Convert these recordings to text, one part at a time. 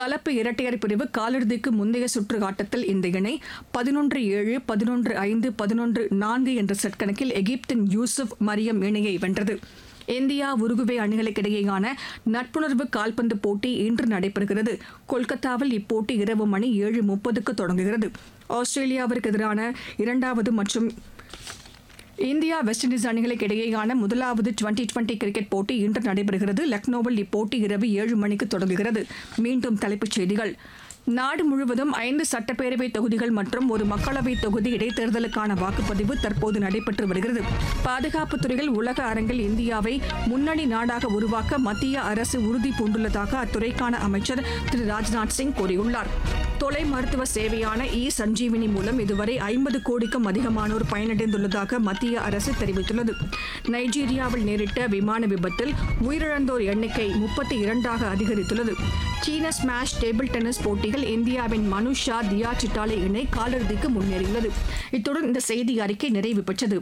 கலப்பு இரட்டையர் பிரிவு காலிறுதிக்கு முந்தைய சுற்று ஆட்டத்தில் இந்த இணை பதினொன்று ஏழு பதினொன்று ஐந்து பதினொன்று நான்கு என்ற செட் கணக்கில் எகிப்தின் யூசுப் மரியம் இணையை வென்றது இந்தியா உருகுவே அணிகளுக்கிடையேயான நட்புணர்வு கால்பந்து போட்டி இன்று நடைபெறுகிறது கொல்கத்தாவில் இப்போட்டி இரவு மணி ஏழு முப்பதுக்கு தொடங்குகிறது ஆஸ்திரேலியாவிற்கு எதிரான இரண்டாவது மற்றும் இந்தியா வெஸ்ட் இண்டீஸ் அணிகளுக்கு இடையேயான முதலாவது டுவெண்டி டுவெண்டி கிரிக்கெட் போட்டி இன்று நடைபெறுகிறது லக்னோவில் இப்போட்டி இரவு ஏழு மணிக்கு தொடங்குகிறது மீண்டும் தலைப்புச் செய்திகள் நாடு முழுவதும் ஐந்து சட்டப்பேரவை தொகுதிகள் மற்றும் ஒரு மக்களவை தொகுதி இடைத்தேர்தலுக்கான வாக்குப்பதிவு தற்போது நடைபெற்று வருகிறது பாதுகாப்புத் துறையில் உலக அரங்கில் இந்தியாவை முன்னணி நாடாக உருவாக்க மத்திய அரசு உறுதி பூண்டுள்ளதாக அத்துறைக்கான அமைச்சர் திரு ராஜ்நாத் சிங் கூறியுள்ளார் தொலை மருத்துவ சேவையான இ சஞ்சீவினி மூலம் இதுவரை ஐம்பது கோடிக்கும் அதிகமானோர் பயனடைந்துள்ளதாக மத்திய அரசு தெரிவித்துள்ளது நைஜீரியாவில் நேரிட்ட விமான விபத்தில் உயிரிழந்தோர் எண்ணிக்கை முப்பத்தி இரண்டாக அதிகரித்துள்ளது சீன ஸ்மாஷ் டேபிள் டென்னிஸ் போட்டியில் இந்தியாவின் மனுஷா தியா சிட்டாலே இணை காலிறுதிக்கு முன்னேறியுள்ளது இத்துடன் இந்த செய்தி அறிக்கை நிறைவு பெற்றது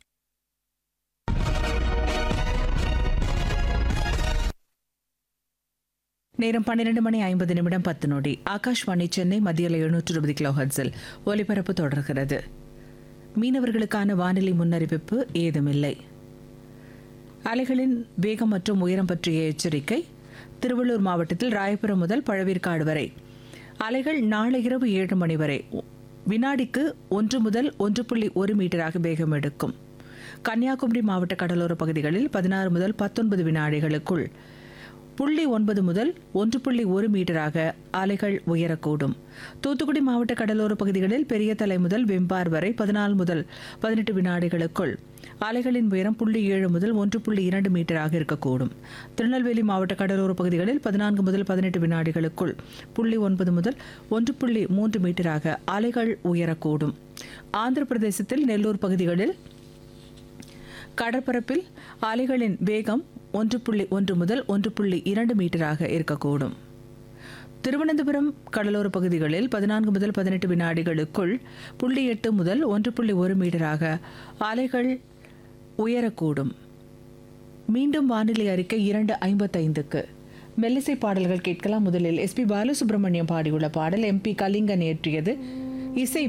நேரம் பன்னிரண்டு மணி ஐம்பது நிமிடம் பத்து நொடி ஆகாஷ்வாணி சென்னை மத்தியில் எழுநூற்று இருபது கிலோ ஹர்ட்ஸில் ஒலிபரப்பு தொடர்கிறது மீனவர்களுக்கான வானிலை முன்னறிவிப்பு ஏதுமில்லை அலைகளின் வேகம் மற்றும் உயரம் பற்றிய எச்சரிக்கை திருவள்ளூர் மாவட்டத்தில் ராயபுரம் முதல் பழவேற்காடு வரை அலைகள் நாளை இரவு ஏழு மணி வரை வினாடிக்கு ஒன்று முதல் ஒன்று புள்ளி ஒரு மீட்டராக வேகம் எடுக்கும் கன்னியாகுமரி மாவட்ட கடலோர பகுதிகளில் பதினாறு முதல் பத்தொன்பது வினாடிகளுக்குள் புள்ளி ஒன்பது முதல் ஒன்று புள்ளி ஒரு மீட்டராக அலைகள் உயரக்கூடும் தூத்துக்குடி மாவட்ட கடலோர பகுதிகளில் பெரிய தலை முதல் வெம்பார் வரை பதினாலு முதல் பதினெட்டு வினாடிகளுக்குள் அலைகளின் உயரம் புள்ளி ஏழு முதல் ஒன்று புள்ளி இரண்டு மீட்டராக இருக்கக்கூடும் திருநெல்வேலி மாவட்ட கடலோர பகுதிகளில் பதினான்கு முதல் பதினெட்டு வினாடிகளுக்குள் புள்ளி ஒன்பது முதல் ஒன்று புள்ளி மூன்று மீட்டராக அலைகள் உயரக்கூடும் ஆந்திர பிரதேசத்தில் நெல்லூர் பகுதிகளில் கடற்பரப்பில் அலைகளின் வேகம் ஒன்று புள்ளி ஒன்று முதல் ஒன்று புள்ளி இரண்டு மீட்டராக இருக்கக்கூடும் திருவனந்தபுரம் கடலோர பகுதிகளில் பதினான்கு முதல் பதினெட்டு வினாடிகளுக்குள் புள்ளி எட்டு முதல் ஒன்று புள்ளி ஒரு மீட்டராக அலைகள் உயரக்கூடும் மீண்டும் வானிலை அறிக்கை இரண்டு ஐம்பத்தைந்துக்கு மெல்லிசை பாடல்கள் கேட்கலாம் முதலில் எஸ்பி பாலசுப்ரமணியம் பாடியுள்ள பாடல் எம்பி கலிங்கன் இயற்றியது இசை